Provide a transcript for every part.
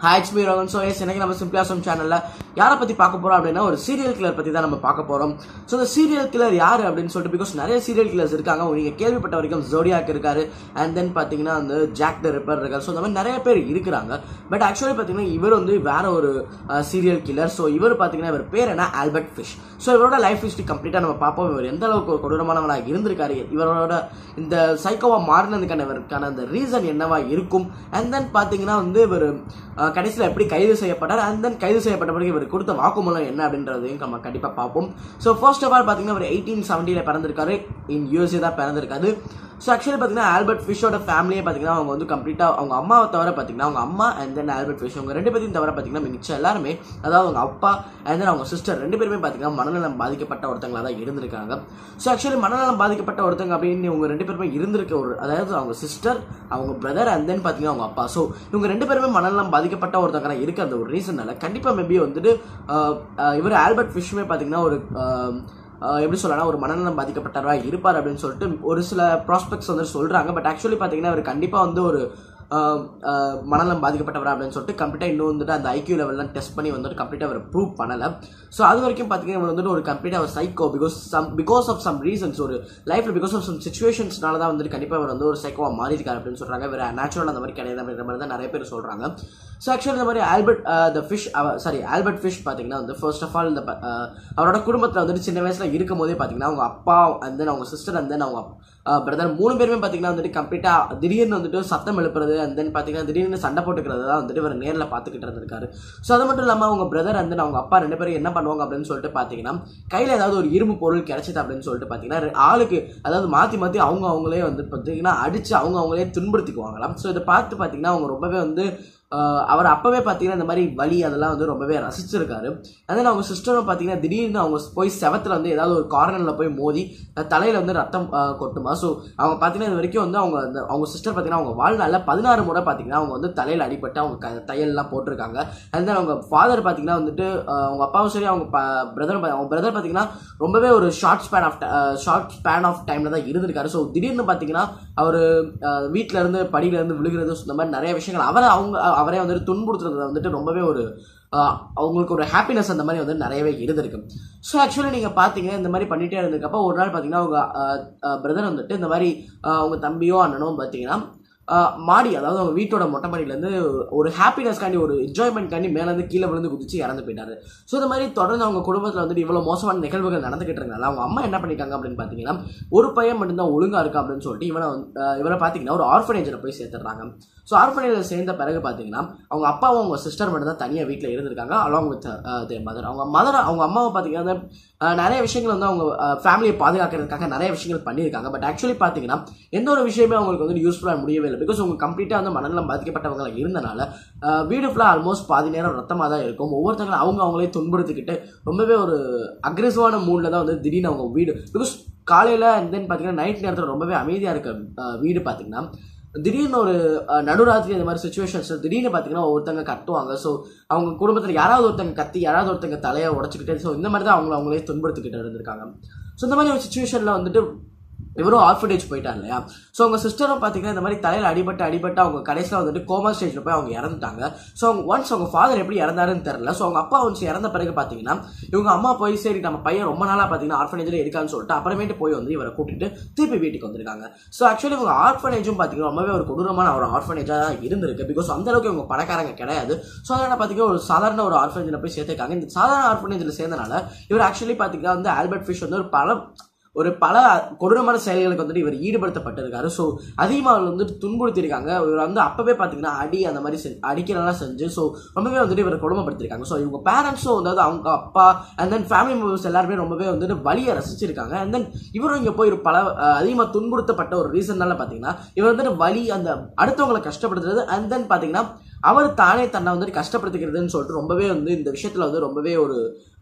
ஹாய்ஸ் me Rohan so yes எனக்கு நம்ம சிம்பிளாசம் சேனலில் யாரை பற்றி பார்க்க போகிறோம் அப்படின்னா ஒரு சீரியல் கில்லர் பற்றி தான் நம்ம பார்க்க போகிறோம் ஸோ இந்த சீரியல் கில்லர் யார் அப்படின்னு சொல்லிட்டு பிகாஸ் நிறைய சீரியல் கில்லர்ஸ் இருக்காங்க நீங்கள் கேள்விப்பட்ட வரைக்கும் ஜோடியாக் இருக்காரு அண்ட் தென் பார்த்தீங்கன்னா வந்து ஜாக் த ரிப்பர் இருக்கார் ஸோ இந்த மாதிரி நிறைய பேர் இருக்கிறாங்க பட் ஆக்சுவலி பார்த்தீங்கன்னா இவர் வந்து வேற ஒரு சீரியல் கில்லர் ஸோ இவர் பார்த்தீங்கன்னா இவர் பேர் என்ன ஆல்பர்ட் ஃபிஷ் ஸோ இவரோட லைஃப் ஹிஸ்ட்ரி கம்ப்ளீட்டாக நம்ம பார்ப்போம் இவர் எந்த அளவுக்கு ஒரு கொடூரமானவனாக இருந்திருக்காரு இவரோட இந்த சைக்கோவா மாறினதுக்கான இவருக்கான அந்த ரீசன் என்னவா இருக்கும் அண்ட் தென் பார்த்தீங்கன்னா வந்து இவர் கடைசியில் எப்படி கைது செய்யப்பட்டார் அண்ட் தென் கைது செய்யப்பட்ட பிறகு இவர் கொடுத்த வாக்குமூலம் என்ன அப்படின்றதையும் நம்ம கண்டிப்பாக பார்ப்போம் ஸோ ஃபர்ஸ்ட் ஆஃப் ஆல் பார்த்தீங்கன்னா அவர் எயிட்டீன் செவன்ட்டியில் பிறந்திருக்காரு இன் யூஎஸ்ஏ தான் பிறந்திருக்காரு ஸோ ஆக்சுவலி பார்த்தீங்கன்னா ஆல்பர்ட் ஃபிஷோட ஃபேமிலியே பார்த்தீங்கன்னா அவங்க வந்து கம்ப்ளீட்டாக அவங்க அம்மாவை தவிர பார்த்தீங்கன்னா அவங்க அம்மா அண்ட் தென் ஆல்பர்ட் ஃபிஷ் அவங்க ரெண்டு பேரையும் தவிர பார்த்தீங்கன்னா மிச்சம் எல்லாருமே அதாவது அவங்க அப்பா அண்ட் தென் அவங்க சிஸ்டர் ரெண்டு பேருமே பார்த்தீங்கன்னா மனநலம் பாதிக்கப்பட்ட ஒருத்தங்களா தான் இருந்திருக்காங்க ஸோ ஆக்சுவலி மனநலம் பாதிக்கப்பட்ட ஒருத்தங்க அப்படின்னு இவங்க ரெண்டு பேருமே இருந்திருக்க ஒரு அதாவது அவங்க சிஸ்டர் அவங்க பிரதர் அண்ட் தென் பார்த்தீங்கன்னா அவங்க அப்பா ஸோ இவங்க ரெண்டு பேருமே மனநலம் பாதிக்கப்பட்ட ஒருத்தங்க இருக்க அந்த ஒரு ரீசனால கண்டிப்பாக மேபி வந்துட்டு ஆஹ், ஆஹ், இவர் ஆல்பர்ட் ஃபிஷ்மே பார்த்தீங்கன்னா ஒரு ஆஹ், ஆஹ் எப்படி சொல்லலாம் ஒரு மனநலம் பாதிக்கப்பட்டவரா இருப்பார் அப்படின்னு சொல்லிட்டு ஒரு சில ப்ராஸ்பெக்ட்ஸ் வந்து சொல்றாங்க பட் ஆக்சுவலி பார்த்தீங்கன்னா அவர் கண்டிப்பாக வந்து ஒரு ஆஹ், ஆஹ், மனநலம் பாதிக்கப்பட்டவரா அப்படின்னு சொல்லிட்டு கம்ப்ளீட்டாக இன்னும் வந்துட்டு அந்த ஐக்கியூ லெவல்லாம் டெஸ்ட் பண்ணி வந்துட்டு கம்ப்ளீட்டாக அவர் ப்ரூவ் பண்ணல ஸோ அது வரைக்கும் பார்த்தீங்கன்னா இவர் வந்துட்டு ஒரு கம்ப்ளீட்டாக ஒரு psycho because some because of some reasons ஒரு லைஃப்ல பிகாஸ் ஆஃப் சம் சுச்சுவேஷன்ஸ்னால தான் வந்துட்டு கண்டிப்பாக அவர் வந்து ஒரு சைக்கோவா மாறியிருக்காரு அப்படின்னு சொல்றாங்க வேற நேச்சுரல் அந்த மாதிரி கிடையாது அப்படின்ற மாதிரி தான் நிறைய பேர் சொல்றாங்க ஸோ ஆக்சுவலி இந்த மாதிரி Albert the Fish sorry Albert Fish பார்த்தீங்கன்னா வந்து ஃபர்ஸ்ட் ஆஃப் ஆல் இந்த ப- அஹ், அவரோட குடும்பத்தில் வந்துட்டு சின்ன வயசுல இருக்கும் போதே பார்த்தீங்கன்னா அவங்க அப்பா அண்ட் தென் அவங்க சிஸ்டர் அண்ட் தென் அவங்க பிரதர் மூணு பேருமே பார்த்தீங்கன்னா வந்துட்டு கம்ப்ளீட்டாக திடீர்னு வந்துட்டு சத்தம் எழுப்புறது அண்ட் தென் பார்த்தீங்கன்னா திடீர்னு சண்டை போட்டுக்கிறது தான் வந்துட்டு இவர் நேரில் பார்த்துக்கிட்டு இருந்திருக்காரு ஸோ அது மட்டும் இல்லாமல் அவங்க பிரதர் அண்ட் தென் அவங்க அப்பா ரெண்டு பேரும் என்ன பண்ணுவாங்க அப்படின்னு சொல்லிட்டு பார்த்தீங்கன்னா கையில் ஏதாவது ஒரு இரும்பு பொருள் கிடைச்சது அப்படின்னு சொல்லிட்டு பார்த்தீங்கன்னா ரெ- ஆளுக்கு அதாவது மாற்றி மாற்றி அவங்க அவங்களே வந்து பார்த்தீங்கன்னா அடித்து அவங்க அவங்களே துன்புறுத்திக்குவாங்களாம் ஸோ இதை பார்த்து பார்த்தீங்கன்னா அவங்க ரொம்பவே வந்து ஆஹ் அவர் அப்பவே பார்த்தீங்கன்னா இந்த மாதிரி வலி அதெல்லாம் வந்து ரொம்பவே ரசிச்சிருக்காரு அதனால அவங்க சிஸ்டரும் பார்த்தீங்கன்னா திடீர்னு அவங்க போய் செவத்துல வந்து ஏதாவது ஒரு கார்னரில் போய் மோதி அஹ் தலையில வந்து ரத்தம் ஆஹ் கொட்டுமா ஸோ அவங்க பார்த்தீங்கன்னா இது வரைக்கும் வந்து அவங்க அந்த அவங்க சிஸ்டர் பார்த்தீங்கன்னா அவங்க வாழ்நாளில் பதினாறு முறை பார்த்தீங்கன்னா அவங்க வந்து தலையில் அடிபட்டு அவங்க க தையல்லாம் போட்டிருக்காங்க and then அவங்க ஃபாதர் பார்த்தீங்கன்னா வந்துட்டு ஆஹ் அவங்க அப்பாவும் சரி அவங்க பிரதர் அவங்க பிரதர் பார்த்தீங்கன்னா ரொம்பவே ஒரு short span of short span of டைம்ல தான் இருந்திருக்காரு ஸோ திடீர்னு பார்த்தீங்கன்னா அவர் வீட்டில இருந்து படியில இருந்து விழுகிறது இந்த மாதிரி நிறைய விஷயங்கள் அவரை அவங்க அவரே வந்துட்டு துன்புறுத்துறது வந்துட்டு ரொம்பவே ஒரு ஆஹ், அவங்களுக்கு ஒரு ஹாப்பினஸ் அந்த மாதிரி வந்து நிறையவே இருந்திருக்கு ஸோ ஆக்சுவலி நீங்கள் பார்த்தீங்கன்னா இந்த மாதிரி பண்ணிட்டே இருந்ததுக்கப்போ ஒரு நாள் பார்த்தீங்கன்னா அவங்க பிரதர் வந்துட்டு இந்த மாதிரி ஆஹ், அவங்க தம்பியோ அண்ணனோ பார்த்தீங்கன்னா ஆஹ், மாடி அதாவது அவங்க வீட்டோட மொட்டை மாடியிலேருந்து ஒரு ஹாப்பினஸ்க்காண்டி ஒரு என்ஜாய்மெண்ட்காண்டி மேலேருந்து கீழே விழுந்து குதிச்சு இறந்து போயிட்டாரு ஸோ இந்த மாதிரி தொடர்ந்து அவங்க குடும்பத்தில் வந்துட்டு இவ்வளோ மோசமான நிகழ்வுகள் நடந்துகிட்டு இருந்தனால அவங்க அம்மா என்ன பண்ணிட்டாங்க அப்படின்னு பார்த்தீங்கன்னா ஒரு பையன் மட்டும்தான் ஒழுங்கா இருக்கா அப்படின்னு சொல்லிட்டு இவனை வந்து- ஆஹ் இவரை பார்த்தீங்கன்னா ஒரு ஆர்ஃபனேஜில் போய் சேர்த்துறாங்க ஸோ ஆர்ஃபனேஜில் சேர்ந்த பிறகு பார்த்தீங்கன்னா அவங்க அப்பாவும் அவங்க சிஸ்டர் மட்டும் தான் தனியாக வீட்டில் இருந்திருக்காங்க அலாங் வித் தே மதர் அவங்க மதர் அவங்க அம்மாவை பார்த்தீங்கன்னா வந்து, ஆஹ் நிறைய விஷயங்கள் வந்து அவங்க ஃபேமிலியை பாதுகாக்கிறதுக்காக நிறைய விஷயங்கள் பண்ணியிருக்காங்க பட் ஆக்சுவலி பார்த்தீங்கன்னா எந்த ஒரு விஷயமே அவங்களுக்கு வந்து யூஸ்ஃபுல்லாக முடியவே இல்லை பிகாஸ் அவங்க கம்ப்ளீட்டாக வந்து மனநலம் பாதிக்கப்பட்டவங்களா இருந்தனால ஆஹ் வீடு ஃபுல்லாக ஆல்மோஸ்ட் பாதி நேரம் ரத்தமாக தான் இருக்கும் ஒவ்வொருத்தங்களும் அவங்க அவங்களே துன்புறுத்திக்கிட்டு ரொம்பவே ஒரு அக்ரெசிவான மூடில் தான் வந்து திடீர்னு அவங்க வீடு பிகாஸ் காலையில் அண்ட் தென் பார்த்தீங்கன்னா நைட் நேரத்தில் ரொம்பவே அமைதியாக இருக்க ஆஹ் வீடு பார்த்தீங்கன்னா திடீர்னு ஒரு அஹ், நடுராத்திரி இந்த மாதிரி சுச்சுவேஷன்ஸ் திடீர்னு பார்த்தீங்கன்னா ஒருத்தங்க கத்துவாங்க ஸோ அவங்க குடும்பத்தில் யாராவது ஒருத்தங்க கத்தி யாராவது ஒருத்தங்க தலையை உடச்சிக்கிட்டு ஸோ இந்த மாதிரி தான் அவங்கள அவங்களே துன்புறுத்திக்கிட்டு இருந்திருக்காங்க ஸோ இந்த மாதிரி ஒரு சுச்சுவேஷனில் வந்துட்டு இவரும் ஆர்ஃபனேஜ் போயிட்டார் இல்லையா ஸோ அவங்க சிஸ்டரும் பார்த்தீங்கன்னா இந்த மாதிரி தலையில் அடிபட்டு அடிபட்டு அவங்க கடைசியில் வந்துட்டு கோமா ஸ்டேஜில் போய் அவங்க இறந்துட்டாங்க ஸோ அவங்க ஒன்ஸ் அவங்க ஃபாதர் எப்படி இறந்தாருன்னு தெரியல ஸோ அவங்க அப்பா ஒன்ஸ் இறந்த பிறகு பார்த்தீங்கன்னா இவங்க அம்மா போய் சரி நம்ம பையன் ரொம்ப நாளாக பார்த்தீங்கன்னா ஆர்ஃபனேஜில் இருக்கான்னு சொல்லிட்டு அப்புறமேட்டு போய் வந்து இவரை கூட்டிட்டு திருப்பி வீட்டுக்கு வந்திருக்காங்க ஸோ ஆக்சுவலி இவங்க ஆர்ஃபனேஜும் பார்த்தீங்கன்னா ரொம்பவே ஒரு கொடூரமான ஒரு ஆர்ஃபனேஜாக தான் இருந்திருக்கு பிகாஸ் அந்த அளவுக்கு இவங்க பணக்காரங்க கிடையாது ஸோ அதனால் பார்த்தீங்கன்னா ஒரு சாதாரண ஒரு ஆர்ஃபனேஜில் போய் சேர்த்துருக்காங்க இந்த சாதாரண ஆர்ஃபனேஜில் சேர்ந்தனால இவர் ஆக்சுவலி பார்த்தீங்கன்னா வந்து ஆல்பர்ட் ஃபிஷ் வந்து ஒரு பல ஒரு பல கொடூரமான செயல்களுக்கு வந்துட்டு இவர் ஈடுபடுத்தப்பட்டிருக்காரு ஸோ அதிகமாக அவர் வந்துட்டு துன்புறுத்திருக்காங்க இவர் வந்து அப்பவே பார்த்தீங்கன்னா அடி அந்த மாதிரி செஞ்சு அடிக்கிறதெல்லாம் செஞ்சு ஸோ ரொம்பவே வந்துட்டு இவரை கொடுமைப்படுத்திருக்காங்க ஸோ இவங்க பேரண்ட்ஸும் அதாவது அவங்க அப்பா அண்ட் தென் ஃபேமிலி மெம்பர்ஸ் எல்லாருமே ரொம்பவே வந்துட்டு வலியை ரசிச்சிருக்காங்க அண்ட் தென் இவரும் இங்கே போய் ஒரு பல அதிகமாக துன்புறுத்தப்பட்ட ஒரு ரீசன்னால பார்த்தீங்கன்னா இவர் வந்துட்டு வலி அந்த அடுத்தவங்களை கஷ்டப்படுத்துறது அண்ட் தென் பார்த்தீங்கன்னா அவர் தானே தன்னை வந்துட்டு கஷ்டப்படுத்திக்கிறதுன்னு சொல்லிட்டு ரொம்பவே வந்து இந்த விஷயத்துல வந்து ரொம்பவே ஒரு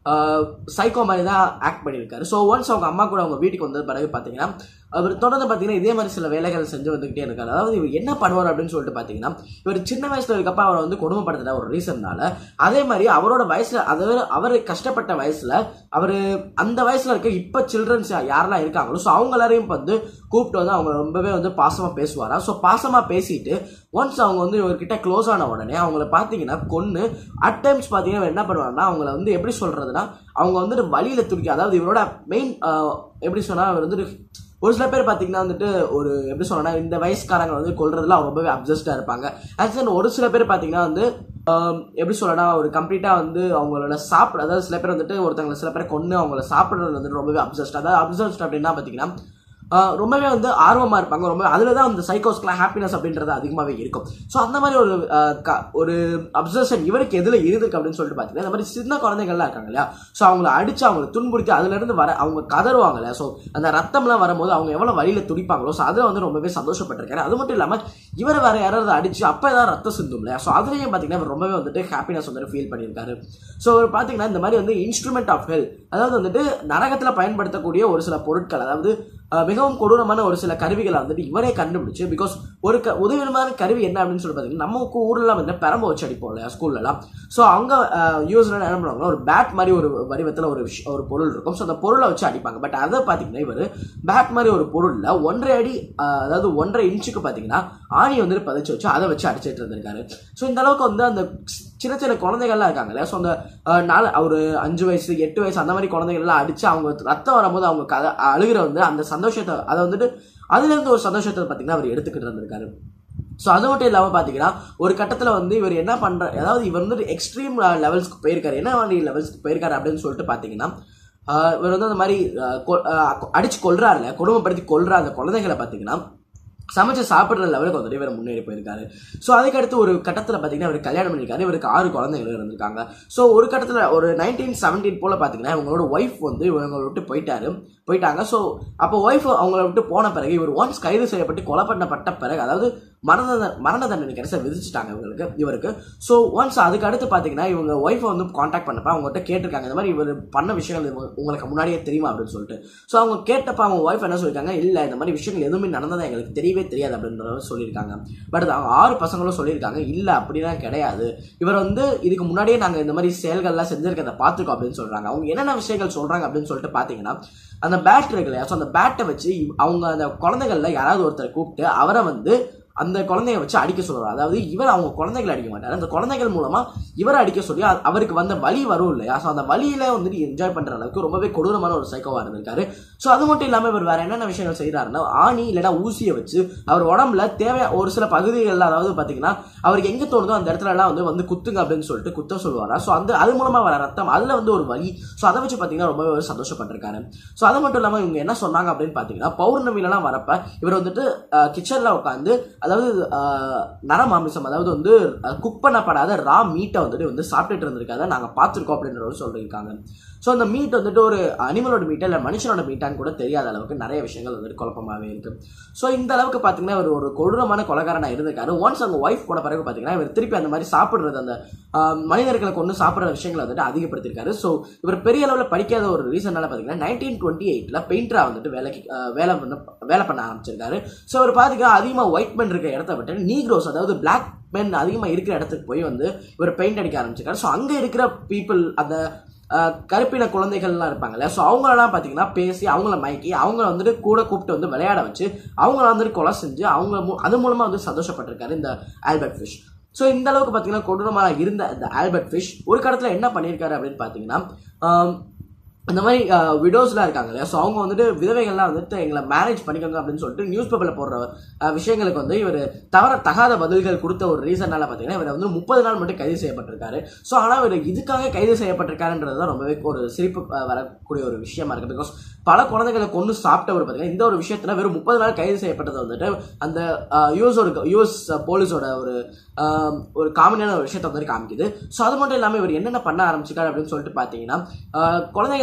சைக்கோ மாதிரி தான் ஆக்ட் பண்ணியிருக்காரு ஸோ ஒன்ஸ் அவங்க அம்மா கூட அவங்க வீட்டுக்கு வந்த பிறகு பார்த்தீங்கன்னா அவர் தொடர்ந்து பார்த்தீங்கன்னா இதே மாதிரி சில வேலைகள் செஞ்சு வந்துகிட்டே இருக்காரு அதாவது இவர் என்ன பண்ணுவார் அப்படின்னு சொல்லிட்டு பார்த்தீங்கன்னா இவர் சின்ன வயசுல இருக்கப்ப அவரை வந்து கொடுமைப்படுத்துற ஒரு ரீசன்னால அதே மாதிரி அவரோட வயசுல அதாவது அவர் கஷ்டப்பட்ட வயசுல அவர் அந்த வயசுல இருக்க இப்ப சில்ட்ரன்ஸ் யாரெல்லாம் இருக்காங்களோ ஸோ அவங்க எல்லாரையும் வந்து கூப்பிட்டு வந்து அவங்க ரொம்பவே வந்து பாசமா பேசுவாரா ஸோ பாசமா பேசிட்டு ஒன்ஸ் அவங்க வந்து இவர்கிட்ட க்ளோஸ் ஆன உடனே அவங்கள பார்த்தீங்கன்னா கொன்று அட் டைம்ஸ் பார்த்தீங்கன்னா இவர் என்ன பண்ணுவாருன்னா அவங்கள வந்து எப்படி சொல்றதுன்னா அவங்க வந்துட்டு வழியில துடிக்க அதாவது இவரோட மெயின் எப்படி சொன்னா அவர் வந்துட்டு ஒரு சில பேர் பார்த்தீங்கன்னா வந்துட்டு ஒரு எப்படி சொல்லணும் இந்த வயசுக்காரங்க வந்து கொள்றதுல அவங்க ரொம்பவே அப்சஸ்டாக இருப்பாங்க ஆக்சுவலி ஒரு சில பேர் பார்த்தீங்கன்னா வந்து ஆம், எப்படி சொல்லணும் ஒரு கம்ப்ளீட்டாக வந்து அவங்களோட சாப்பிட அதாவது சில பேர் வந்துட்டு ஒருத்தவங்களை சில பேர் கொண்டு அவங்கள சாப்பிட்றது வந்து ரொம்பவே அப்சஸ்ட் அதாவது அப்சஸ்ட் அப்படின்னா பார்த்தீங்கன்னா ஆஹ் ரொம்பவே வந்து ஆர்வமா இருப்பாங்க ரொம்ப அதுல தான் அந்த சைக்கோஸ்க்குலாம் ஹாப்பினஸ் அப்படின்றது அதிகமாகவே இருக்கும் ஸோ அந்த மாதிரி ஒரு ஆஹ் க- ஒரு அப்சர்ஷன் இவருக்கு எதுல இருந்திருக்கு அப்படின்னு சொல்லிட்டு பார்த்தீங்கன்னா இந்த மாதிரி சின்ன குழந்தைகள்லாம் இருக்காங்க இல்லையா ஸோ அவங்கள அடிச்சு அவங்கள துன்புறுத்தி அதுல இருந்து வர அவங்க கதறுவாங்க இல்லையா ஸோ அந்த ரத்தம்லாம் வரும்போது அவங்க எவ்வளவு வழியில துடிப்பாங்களோ ஸோ அதில் வந்து ரொம்பவே சந்தோஷப்பட்டிருக்காரு அது மட்டும் இல்லாம இவரை வேற யாராவது அடிச்சு அப்போ ஏதாவது ரத்தம் சிந்தும் இல்லையா ஸோ அதுலயும் பார்த்தீங்கன்னா இவர் ரொம்பவே வந்துட்டு ஹாப்பினஸ் வந்து ஃபீல் பண்ணியிருக்காரு ஸோ அவர் பார்த்தீங்கன்னா இந்த மாதிரி வந்து இன்ஸ்ட்ருமெண்ட் ஆஃப் ஹெல் அதாவது வந்துட்டு நரகத்தில் பயன்படுத்தக்கூடிய ஒரு சில பொருட்கள் அதாவது அஹ், மிகவும் கொடூரமான ஒரு சில கருவிகளை வந்துட்டு இவரே கண்டுபிடிச்சு பிகாஸ் ஒரு க உதவியான கருவி என்ன அப்படின்னு சொல்லி பார்த்தீங்கன்னா நம்ம ஊர்ல வந்து பெரம்பு வச்சு அடிப்போம் இல்லையா ஸ்கூல்லலாம் ஸோ அங்கே யூஸ்ல என்ன பண்ணுவாங்கன்னா ஒரு பேட் மாதிரி ஒரு வடிவத்தில் ஒரு விஷ- ஒரு பொருள் இருக்கும் ஸோ அந்த பொருளை வச்சு அடிப்பாங்க பட் அதை பார்த்தீங்கன்னா இவர் பேட் மாதிரி ஒரு பொருளில் ஒன்றரை அடி அஹ், அதாவது ஒன்றரை இன்ச்சுக்கு பார்த்தீங்கன்னா ஆணி வந்துட்டு பதிச்சு வச்சு அதை வச்சு அடிச்சிட்டு இருந்திருக்காரு ஸோ இந்த அளவுக்கு வந்து அந்த சின்ன சின்ன குழந்தைகள்லாம் இருக்காங்க இல்லையா ஸோ அந்த அஹ், நாலு ஒரு அஞ்சு வயசு எட்டு வயசு அந்த மாதிரி குழந்தைகள்லாம் அடிச்சு அவங்க ரத்தம் வரும்போது அவங்க கதை அழுகிற வந்து அந்த சந்தோஷத்தை அதை வந்துட்டு அதுல இருந்து ஒரு சந்தோஷத்தை பார்த்தீங்கன்னா அவர் எடுத்துக்கிட்டு இருந்திருக்காரு ஸோ அது மட்டும் இல்லாமல் பார்த்தீங்கன்னா ஒரு கட்டத்தில் வந்து இவர் என்ன பண்ற அதாவது இவர் வந்து எக்ஸ்ட்ரீம் லெவல்ஸ்க்கு போயிருக்காரு என்ன மாதிரி லெவல்ஸ்க்கு போயிருக்காரு அப்படின்னு சொல்லிட்டு பார்த்தீங்கன்னா ஆஹ் இவர் வந்து அந்த மாதிரி ஆஹ் கொ- ஆஹ் அடிச்சு கொல்றாருல கொடுமைப்படுத்தி கொல்ற அந்த குழந்தைகளை பார்த்தீங்கன்னா சமைச்சு சாப்பிடுற லெவலுக்கு வந்துட்டு இவர் முன்னேறி போயிருக்காரு ஸோ அதுக்கடுத்து ஒரு கட்டத்தில் பார்த்தீங்கன்னா இவர் கல்யாணம் பண்ணியிருக்காரு இவருக்கு ஆறு குழந்தைகள் இருந்திருக்காங்க ஸோ ஒரு கட்டத்தில் ஒரு நைன்டீன் செவன்டீன் போல பார்த்தீங்கன்னா இவங்களோட ஒய்ஃப் வந்து இவங்களை விட்டு போயிட்டாரு போயிட்டாங்க ஸோ அப்போ ஒய்ஃப் அவங்கள விட்டு போன பிறகு இவர் ஒன்ஸ் கைது செய்யப்பட்டு கொலை பண்ணப்பட்ட பிறகு அதாவது மரண தண்டனை- மரண தண்டனை கடைசியாக விதிச்சிட்டாங்க இவங்களுக்கு இவருக்கு ஸோ ஒன்ஸ் அதுக்கு அடுத்து பார்த்தீங்கன்னா இவங்க ஒய்ஃபை வந்து காண்டாக்ட் பண்ணப்ப அவங்ககிட்ட கேட்டிருக்காங்க இந்த மாதிரி இவர் பண்ண விஷயங்கள் இவங்க- உங்களுக்கு முன்னாடியே தெரியுமா அப்படின்னு சொல்லிட்டு ஸோ அவங்க கேட்டப்ப அவங்க ஒய்ஃப் என்ன சொல்லியிருக்காங்க இல்லை இந்த மாதிரி விஷயங்கள் எதுவுமே நடந்ததா எங்களுக்கு தெரியவே தெரியாது அப்படின்ற மாதிரி சொல்லியிருக்காங்க பட் அவங்க ஆறு பசங்களும் சொல்லியிருக்காங்க இல்லை அப்படிலாம் கிடையாது இவர் வந்து இதுக்கு முன்னாடியே நாங்கள் இந்த மாதிரி செயல்கள்லாம் செஞ்சிருக்கிறத பார்த்துருக்கோம் அப்படின்னு சொல்றாங்க அவங்க என்னென்ன விஷயங்கள் சொல்றாங்க அப்படின்னு சொல்லிட்டு பார்த்தீங்கன்னா அந்த பேட் இருக்கு இல்லையா ஸோ அந்த பேட்டை வச்சு இவ்- அவங்க அந்த குழந்தைகள்ல யாராவது ஒருத்தர் கூப்பிட்டு அவரை வந்து அந்த குழந்தைய வச்சு அடிக்க சொல்றாரு அதாவது இவர் அவங்க குழந்தைகளை அடிக்க மாட்டார் அந்த குழந்தைகள் மூலமா இவரை அடிக்க சொல்லி அ- அவருக்கு வந்த வலி வரும் இல்லையா ஸோ அந்த வலியில வந்துட்டு என்ஜாய் பண்ற அளவுக்கு ரொம்பவே கொடூரமான ஒரு சைக்கோவா இருந்திருக்காரு ஸோ அது மட்டும் இல்லாம இவர் வேற என்னென்ன விஷயங்கள் செய்யறாருன்னா ஆணி இல்லைன்னா ஊசியை வச்சு அவர் உடம்புல தேவை ஒரு சில பகுதிகள்ல அதாவது பாத்தீங்கன்னா அவருக்கு எங்க தோணுதோ அந்த இடத்துல எல்லாம் வந்து வந்து குத்துங்க அப்படின்னு சொல்லிட்டு குத்த சொல்லுவாரா ஸோ அந்த அது மூலமா வர ரத்தம் அதுல வந்து ஒரு வலி ஸோ அதை வச்சு பாத்தீங்கன்னா ரொம்பவே ஒரு சந்தோஷப்பட்டிருக்காரு ஸோ அது மட்டும் இல்லாம இவங்க என்ன சொன்னாங்க அப்படின்னு பாத்தீங்கன்னா பௌர்ணமிலலாம் வரப்ப இவர் வந்துட்டு கிச்சன்ல உட்காந்து அதாவது அஹ், நரமாமிசம் அதாவது வந்து குக் பண்ணப்படாத ரா மீட்டை வந்துட்டு வந்து சாப்பிட்டுட்டு இருந்திருக்காத நாங்க பார்த்துருக்கோம் அப்படின்ற ஒரு சொல்லியிருக்காங்க ஸோ அந்த மீட் வந்துட்டு ஒரு அனிமலோட மீட்டா இல்லை மனுஷனோட மீட்டான்னு கூட தெரியாத அளவுக்கு நிறைய விஷயங்கள் வந்துட்டு குழப்பமாகவே இருக்கு ஸோ இந்த அளவுக்கு பார்த்தீங்கன்னா இவர் ஒரு கொடூரமான கொலகாரனா இருந்திருக்காரு ஒன்ஸ் அவங்க ஒய்ஃப் போன பிறகு பார்த்தீங்கன்னா இவர் திருப்பி அந்த மாதிரி சாப்பிடுறது அந்த ஆஹ், மனிதர்களை கொண்டு சாப்பிடுற விஷயங்களை வந்துட்டு அதிகப்படுத்திருக்காரு ஸோ இவர் பெரிய அளவில் படிக்காத ஒரு ரீசனால பார்த்தீங்கன்னா நைன்டீன் டுவெண்ட்டி எயிட்ல பெயிண்டரா வந்துட்டு வேலைக்கு ஆஹ், வேலை பண்ண வேலை பண்ண ஆரம்பிச்சிருக்காரு ஸோ அவர் பார்த்தீங்கன்னா அதிகமாக ஒயிட் மென் இருக்க இடத்த விட்டு நீக்ரோஸ் அதாவது பிளாக் மென் அதிகமாக இருக்கிற இடத்துக்கு போய் வந்து இவர் பெயிண்ட் அடிக்க ஆரம்பிச்சிருக்காரு ஸோ அங்கே இருக்கிற பீப்புள் அந்த ஆஹ், கருப்பின குழந்தைகள்லாம் இருப்பாங்கல்ல ஸோ அவங்களெல்லாம் பார்த்தீங்கன்னா பேசி அவங்கள மயக்கி அவங்கள வந்துட்டு கூட கூப்பிட்டு வந்து விளையாட வச்சு அவங்கள வந்துட்டு கொலை செஞ்சு அவங்க மூ- அது மூலமா வந்து சந்தோஷப்பட்டிருக்காரு இந்த ஆல்பர்ட் ஃபிஷ் ஸோ இந்த அளவுக்கு பார்த்தீங்கன்னா கொடூரமாக இருந்த இந்த ஆல்பர்ட் ஃபிஷ் ஒரு கடத்தில் என்ன பண்ணியிருக்காரு அப்படின்னு பார்த்தீங்கன்னா ஆம், இந்த மாதிரி விடோஸ்லாம் இருக்காங்க இல்லையா ஸோ அவங்க வந்துட்டு விதவைகள்லாம் வந்துட்டு எங்களை மேரேஜ் பண்ணிக்கோங்க அப்படின்னு சொல்லிட்டு நியூஸ் பேப்பரில் போடுற அஹ், விஷயங்களுக்கு வந்து இவர் தவற தகாத பதில்கள் கொடுத்த ஒரு ரீசனால பார்த்தீங்கன்னா இவர் வந்து முப்பது நாள் மட்டும் கைது செய்யப்பட்டிருக்காரு ஸோ ஆனால் இவர் இதுக்காக கைது செய்யப்பட்டிருக்காருன்றது தான் ரொம்பவே ஒரு சிரிப்பு அஹ், வரக்கூடிய ஒரு விஷயமா இருக்கு பிகாஸ் பல குழந்தைகளை கொண்டு சாப்பிட்டவர் பார்த்தீங்கன்னா இந்த ஒரு விஷயத்துல வெறும் முப்பது நாள் கைது செய்யப்பட்டது வந்துட்டு அந்த யூஎஸ் ஒரு யூஎஸ் போலீஸோட ஒரு ஆஹ், ஒரு காமெடியான ஒரு விஷயத்தை வந்து காமிக்குது ஸோ அது மட்டும் இல்லாமல் இவர் என்னென்ன பண்ண ஆரம்பிச்சிருக்காரு அப்படின்னு சொல்லிட்டு பார்த்தீங்கன்னா ஆஹ், குழந்தைகளை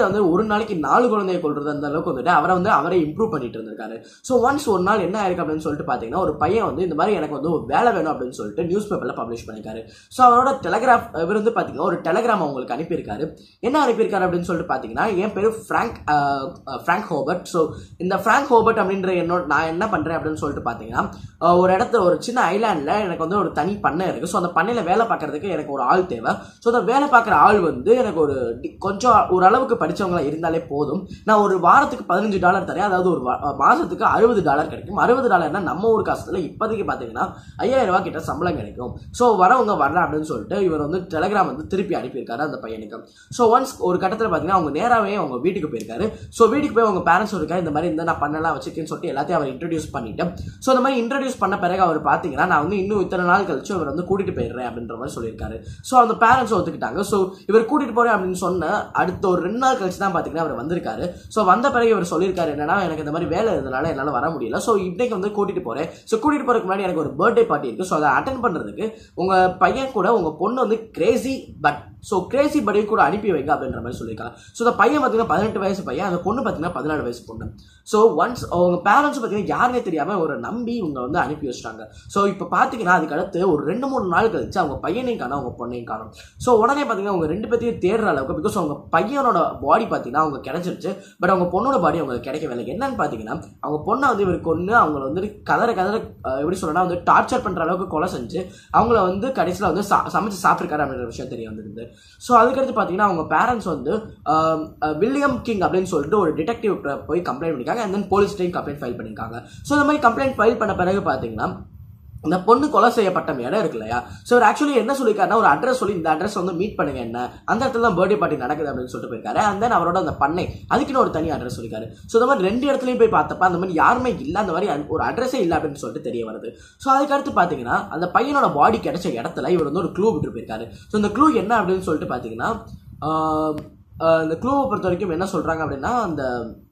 வந்து ஒரு நாளைக்கு நாலு குழந்தைய கொள்றது அந்த அளவுக்கு வந்துட்டு அவரை வந்து அவரை இம்ப்ரூவ் பண்ணிட்டு இருந்திருக்காரு ஸோ ஒன்ஸ் ஒரு நாள் என்ன ஆயிருக்கு அப்படின்னு சொல்லிட்டு பார்த்தீங்கன்னா ஒரு பையன் வந்து இந்த மாதிரி எனக்கு வந்து ஒரு வேலை வேணும் அப்படின்னு சொல்லிட்டு நியூஸ் பேப்பரில் பப்ளிஷ் பண்ணியிருக்காரு ஸோ அவரோட டெலகிராஃப் இவர் வந்து பார்த்தீங்கன்னா ஒரு டெலகிராம் அவங்களுக்கு அனுப்பியிருக்காரு என்ன அனுப்பியிருக்காரு அப்படின்னு சொல்லிட்டு பார்த்தீங்கன்னா என் பேர் Frank ah, ah, Frank Hobart so இந்த ஃப்ராங்க் ஹோபர்ட் அப்படின்ற என்னோட நான் என்ன பண்ணுறேன் அப்படின்னு சொல்லிட்டு பார்த்தீங்கன்னா அஹ், ஒரு இடத்துல ஒரு சின்ன ஐலாண்டில் எனக்கு வந்து ஒரு தனி பண்ணை இருக்குது ஸோ அந்த பண்ணையில் வேலை பார்க்கறதுக்கு எனக்கு ஒரு ஆள் தேவை ஸோ அந்த வேலை பார்க்குற ஆள் வந்து எனக்கு ஒரு டி- கொஞ்சம் ஓரளவுக்கு படிச்சவங்களா இருந்தாலே போதும் நான் ஒரு வாரத்துக்கு பதினஞ்சு டாலர் தரேன் அதாவது ஒரு வா- மாசத்துக்கு அறுபது டாலர் கிடைக்கும் அறுபது டாலர்னா நம்ம ஊர் காசுல இப்போதைக்கு பார்த்தீங்கன்னா ஐயாயிரம் ரூபாய் கிட்ட சம்பளம் கிடைக்கும் ஸோ வரவங்க வரலாம் அப்படின்னு சொல்லிட்டு இவர் வந்து டெலகிராம் வந்து திருப்பி அனுப்பியிருக்காரு அந்த பையனுக்கு ஸோ ஒன்ஸ் ஒரு கட்டத்தில் பார்த்தீங்கன்னா அவங்க நேராகவே அவங்க வீட்டுக்கு போயிருக்காரு ஸோ வீட்டுக்கு போய் அவங்க பேரண்ட்ஸ் இருக்காரு இந்த மாதிரி இந்த நான் பண்ணலாம் வச்சிருக்கேன்னு சொல்லிட்டு எல்லாத்தையும் அவர் இன்ட்ரடியூஸ் பண்ணிட்டேன் ஸோ இந்த மாதிரி இன்ட்ரடியூஸ் பண்ண பிறகு அவர் பார்த்தீங்கன்னா நான் வந்து இன்னும் இத்தனை நாள் கழிச்சு அவர் வந்து கூட்டிட்டு போயிடுறேன் அப்படின்ற மாதிரி சொல்லியிருக்காரு ஸோ அந்த பேரண்ட்ஸ் ஒத்துக்கிட்டாங்க ஸோ இவர் கூட்டிட்டு போறேன் அப்படின்னு சொன்ன அடுத்த ஒரு ரெண்டு நாள் கழிச்சு தான் பார்த்தீங்கன்னா அவர் வந்திருக்காரு ஸோ வந்த பிறகு இவர் சொல்லியிருக்காரு என்னன்னா எனக்கு இந்த மாதிரி வேலை இருந்தனால என்னால் வர முடியல ஸோ இன்னைக்கு வந்து கூட்டிட்டு போறேன் ஸோ கூட்டிட்டு போறதுக்கு முன்னாடி எனக்கு ஒரு பர்த்டே பார்ட்டி இருக்கு ஸோ அதை அட்டன் பண்றதுக்கு உங்க பையன் கூட உங்க பொண்ணு வந்து கிரேசி பட் ஸோ கிரேசி படையும் கூட அனுப்பி வைங்க அப்படின்ற மாதிரி சொல்லியிருக்காங்க ஸோ அந்த பையன் பார்த்தீங்கன்னா பதினெட்டு வயசு பையன் அந்த பொண்ணு பார்த்தீங்கன்னா பதினாலு வயசு பொண்ணு ஸோ ஒன்ஸ் அவங்க பேரண்ட்ஸ் பார்த்தீங்கன்னா யாருனே தெரியாம ஒரு நம்பி இவங்க வந்து அனுப்பி வச்சிட்டாங்க ஸோ இப்போ பார்த்தீங்கன்னா அதுக்கு அடுத்து ஒரு ரெண்டு மூணு நாள் கழிச்சு அவங்க பையனையும் காணும் அவங்க பொண்ணையும் காணும் ஸோ உடனே பார்த்தீங்கன்னா அவங்க ரெண்டு பேர்த்தையும் தேடுற அளவுக்கு பிகாஸ் அவங்க பையனோட பாடி பார்த்தீங்கன்னா அவங்க கிடைச்சிருச்சு பட் அவங்க பொண்ணோட பாடி அவங்களுக்கு கிடைக்கவே இல்லை என்னன்னு பார்த்தீங்கன்னா அவங்க பொண்ணை வந்து இவர் கொண்டு அவங்கள வந்து கதற கதற அஹ், எப்படி சொல்லணும்னா வந்து டார்ச்சர் பண்ற அளவுக்கு கொலை செஞ்சு அவங்கள வந்து கடைசியில் வந்து சா- சமைச்சு சாப்பிட்ருக்காரு அப்படின்ற விஷயம் தெரிய வந்திருந்தது ஸோ அதுக்கடுத்து பார்த்தீங்கன்னா அவங்க பேரண்ட்ஸ் வந்து ஆம், அஹ், வில்லியம் கிங் அப்படின்னு சொல்லிட்டு ஒரு டிடெக்டிவ் போய் கம்ப்ளைண்ட் பண்ணிருக்காங்க and then police station complaint file பண்ணியிருக்காங்க ஸோ இந்த மாதிரி கம்ப்ளைண்ட் ஃபைல் பண்ண பிறகு பார்த்தீங்கன்னா இந்த பொண்ணு கொலை செய்யப்பட்ட இடம் இருக்கு இல்லையா ஸோ அவர் ஆக்சுவலி என்ன சொல்லியிருக்காருன்னா ஒரு அட்ரஸ் சொல்லி இந்த அட்ரஸ் வந்து மீட் பண்ணுங்க என்ன அந்த இடத்துல தான் பர்த்டே பார்ட்டி நடக்குது அப்படின்னு சொல்லிட்டு போயிருக்காரு அண்ட் தென் அவரோட அந்த பண்ணை அதுக்குன்னு ஒரு தனி அட்ரஸ் சொல்லிருக்காரு ஸோ இந்த மாதிரி ரெண்டு இடத்துலையும் போய் பார்த்தப்ப அந்த மாதிரி யாருமே இல்லை அந்த மாதிரி ஒரு அட்ரஸே இல்லை அப்படின்னு சொல்லிட்டு தெரிய வருது ஸோ அதுக்கடுத்து பார்த்தீங்கன்னா அந்த பையனோட பாடி கிடைச்ச இடத்துல இவர் வந்து ஒரு க்ளூ விட்டு போயிருக்காரு ஸோ இந்த க்ளூ என்ன அப்படின்னு சொல்லிட்டு பார்த்தீங்கன்னா ஆஹ், ஆஹ், இந்த க்ளூவை பொறுத்த வரைக்கும் என்ன சொல்றாங்க அப்படின்னா அந்த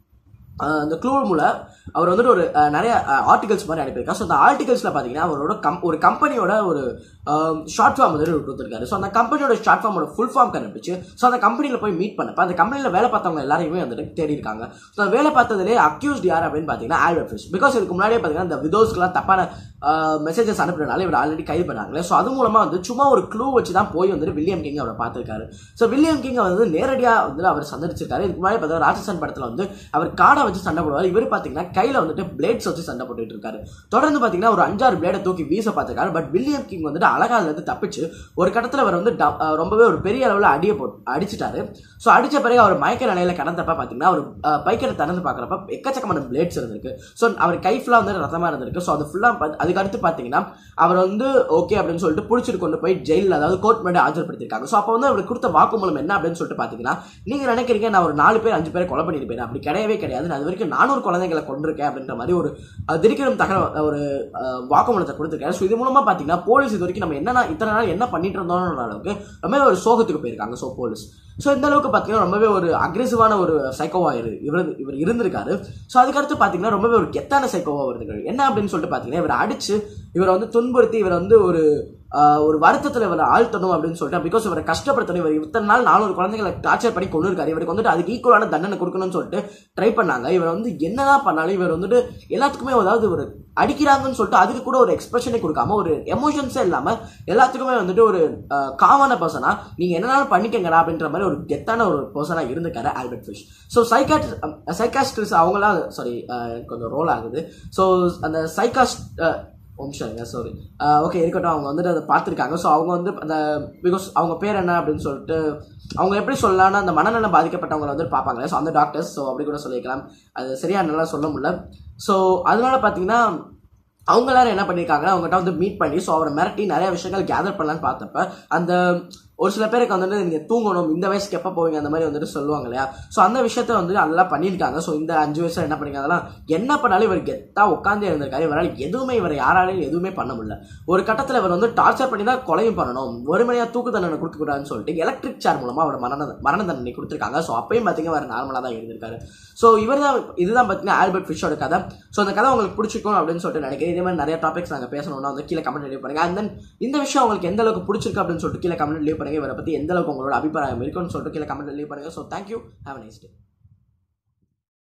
ஆஹ் அந்த க்ளூ மூலம் அவர் வந்துட்டு ஒரு ஆஹ் நிறைய ஆர்டிகல்ஸ் மாதிரி அனுப்பியிருக்காரு ஸோ அந்த ஆர்டிகல்ஸில் பார்த்தீங்கன்னா அவரோட கம் ஒரு கம்பெனியோட ஒரு ஷார்ட் ஃபார்ம் வந்துட்டு கொடுத்துருக்காரு ஸோ அந்த கம்பெனியோட ஷார்ட் ஃபார்மோட ஃபுல் ஃபார்ம் கண்டுபிடிச்சு ஸோ அந்த கம்பெனியில் போய் மீட் பண்ணப்ப அந்த கம்பெனியில் வேலை பார்த்தவங்க எல்லாரையுமே வந்துட்டு தேடி இருக்காங்க ஸோ அந்த வேலை பார்த்ததுலேயே அக்யூஸ்ட் யார் அப்படின்னு பார்த்தீங்கன்னா ஆல்பர்ட் ஃபிஷ் பிகாஸ் இதுக்கு முன்னாடியே பார்த்தீங்கன்னா இந்த விதோஸ்க்குலாம் தப்பான மெசேஜஸ் அனுப்புறதுனால இவர் ஆல்ரெடி கைது பண்ணாங்களே ஸோ அது மூலமாக வந்து சும்மா ஒரு க்ளூ வச்சு தான் போய் வந்துட்டு வில்லியம் கிங் அவரை பார்த்துருக்காரு ஸோ வில்லியம் கிங் வந்து நேரடியாக வந்து அவர் சந்திச்சிருக்காரு இதுக்கு முன்னாடி பார்த்தா ராட்சசன் படத்தில் வந்து அவர் காடை வச்சு சண்டை போடுவார் இவர் பார்த்தீங்கன்னா கையில் வந்துட்டு பிளேட்ஸ் வச்சு சண்டை போட்டுட்டு இருக்காரு தொடர்ந்து பார்த்தீங்கன்னா ஒரு அஞ்சாறு பிளேடை தூக்கி வீச பார்த்துருக்காரு பட் வில்லியம் கிங் வந்துட்டு அழகா அதுல இருந்து தப்பிச்சு ஒரு கட்டத்தில் அவர் வந்து ட- அஹ் ரொம்பவே ஒரு பெரிய அளவில் அடியை போட்டு அடிச்சிட்டாரு ஸோ அடிச்ச பிறகு அவர் மயக்க நிலையில கடந்தப்ப பார்த்தீங்கன்னா அவர் பைக்கரை திறந்து பார்க்குறப்ப எக்கச்சக்கமான பிளேட்ஸ் இருந்திருக்கு ஸோ அவர் கை ஃபுல்லாக வந்து ரத்தமாக இருந்திருக்கு ஸோ அது ஃபுல்லாக அதுக்கு அடுத்து பார்த்தீங்கன்னா அவர் வந்து ஓகே அப்படின்னு சொல்லிட்டு பிடிச்சிட்டு கொண்டு போய் ஜெயிலில் அதாவது கோர்ட் முன்னாடி ஆஜர்படுத்திருக்காங்க ஸோ அப்போ வந்து அவருக்கு கொடுத்த வாக்குமூலம் என்ன அப்படின்னு சொல்லிட்டு பார்த்தீங்கன்னா நீங்க நினைக்கிறீங்க நான் ஒரு நாலு பேர் அஞ்சு பேரை கொலை பண்ணியிருப்பேன் அப்படி கிடையவே கிடையாது நான் அது வரைக்கும் நானூறு குழந்தைகளை கொண்டிருக்கேன் அப்படின்ற மாதிரி ஒரு அஹ், திரிக்கிறம் தகவல் ஒரு அஹ், வாக்குமூலத்தை கொடுத்துருக்காரு ஸோ இது மூலமா பார்த்தீங்கன்னா போலீஸ் இது வரைக்கும் நம்ம என்ன இத்தனை நாள் என்ன பண்ணிட்டு இருந்தோம்ன்ற அளவுக்கு ரொம்பவே ஒரு சோகத்துக்கு போயிருக்காங்க ஸோ போலீஸ் ஸோ இந்த அளவுக்கு பார்த்தீங்கன்னா ரொம்பவே ஒரு அக்ரெசிவான ஒரு சைக்கோவா இரு இவர் இவர் இருந்திருக்காரு ஸோ அதுக்கடுத்து பார்த்தீங்கன்னா ரொம்பவே ஒரு கெத்தான சைக்கோவா இருந்திருக்காரு என்ன அப்படின்னு சொல்லிட்டு பார்த்தீங்கன்னா இவர் அடிச்சு இவரை வந்து துன்புறுத்தி இவரை வந்து ஒரு ஆஹ், ஒரு வருத்தத்தில் இவரை ஆழ்த்தணும் அப்படின்னு சொல்லிட்டு பிகாஸ் இவரை கஷ்டப்படுத்தணும் இவர் இத்தனை நாள் நானூறு குழந்தைகளை டார்ச்சர் பண்ணி கொண்டு இருக்காரு இவருக்கு வந்துட்டு அதுக்கு ஈக்குவலான தண்டனை கொடுக்கணும்னு சொல்லிட்டு ட்ரை பண்ணாங்க இவர் வந்து என்னதான் பண்ணாலும் இவர் வந்துட்டு எல்லாத்துக்குமே அதாவது ஒரு அடிக்கிறாங்கன்னு சொல்லிட்டு அதுக்கு கூட ஒரு எக்ஸ்பிரஷனே கொடுக்காம ஒரு எமோஷன்ஸே இல்லாம எல்லாத்துக்குமே வந்துட்டு ஒரு காமான பர்சனா நீங்க என்னனாலும் பண்ணிக்கங்கடா அப்படின்ற மாதிரி ஒரு கெத்தான ஒரு பர்சனா இருந்திருக்காரு ஆல்பர்ட் ஃபிஷ் ஸோ சைக்காட் சைக்காஸ்ட்ரிஸ் அவங்களாம் சாரி கொஞ்சம் ரோல் ஆகுது ஸோ அந்த சைக்காஸ்ட் நிமிஷங்க சாரி ஓகே இருக்கட்டும் அவங்க வந்துட்டு அதை பார்த்துருக்காங்க ஸோ அவங்க வந்து அந்த பிகாஸ் அவங்க பேர் என்ன அப்படின்னு சொல்லிட்டு அவங்க எப்படி சொல்லலாம்னா அந்த மனநலம் பாதிக்கப்பட்டவங்களை வந்து பார்ப்பாங்களே ஸோ அந்த டாக்டர்ஸ் ஸோ அப்படி கூட சொல்லிக்கலாம் அது சரியா நல்லா சொல்ல முடியல ஸோ அதனால பார்த்தீங்கன்னா அவங்க எல்லாரும் என்ன பண்ணியிருக்காங்கன்னா அவங்ககிட்ட வந்து மீட் பண்ணி ஸோ அவரை மிரட்டி நிறைய விஷயங்கள் கேதர் பண்ணலான்னு பார்த்தப்ப அந்த ஒரு சில பேருக்கு வந்துட்டு நீங்க தூங்கணும் இந்த வயசுக்கு எப்போ போவீங்க அந்த மாதிரி வந்துட்டு சொல்லுவாங்க இல்லையா ஸோ அந்த விஷயத்த வந்து அதெல்லாம் பண்ணியிருக்காங்க ஸோ இந்த அஞ்சு வயசுல என்ன பண்ணிருக்காங்க அதெல்லாம் என்ன பண்ணாலும் இவர் கெத்தா உட்காந்தே இருந்திருக்காரு இவரால் எதுவுமே இவர் யாராலையும் எதுவுமே பண்ண முடியல ஒரு கட்டத்தில் இவர் வந்து டார்ச்சர் பண்ணி தான் கொலையும் பண்ணணும் ஒரு மணியா தூக்கு தண்டனை கொடுக்கக்கூடாதுன்னு சொல்லிட்டு எலக்ட்ரிக் சேர் மூலமா அவர் மரண மரண தண்டனை கொடுத்துருக்காங்க ஸோ அப்பயும் பார்த்தீங்கன்னா அவர் நார்மலாக தான் இருந்திருக்காரு ஸோ இவர் தான் இதுதான் பார்த்தீங்கன்னா ஆல்பர்ட் ஃபிஷோட கதை ஸோ அந்த கதை உங்களுக்கு பிடிச்சிருக்கும் அப்படின்னு சொல்லிட்டு நினைக்கிறேன் இதே மாதிரி நிறைய டாபிக்ஸ் நாங்கள் பேசணும்னா வந்து கீழே கமெண்ட் லீவ் பண்ணுங்க அண்ட் தென் இந்த விஷயம் உங்களுக்கு எந்த அளவுக்கு பிடிச்சிருக்கு அப்படின்னு சொல்லிட்டு கீழே கமெண்ட் லீவ் பண்ணுங்க பண்ணுங்க இவரை பத்தி எந்த அளவுக்கு உங்களோட அபிப்பிராயம் இருக்குன்னு சொல்லிட்டு கீழே கமெண்ட் லீவ் பண்ணுங்க so thank you have nice day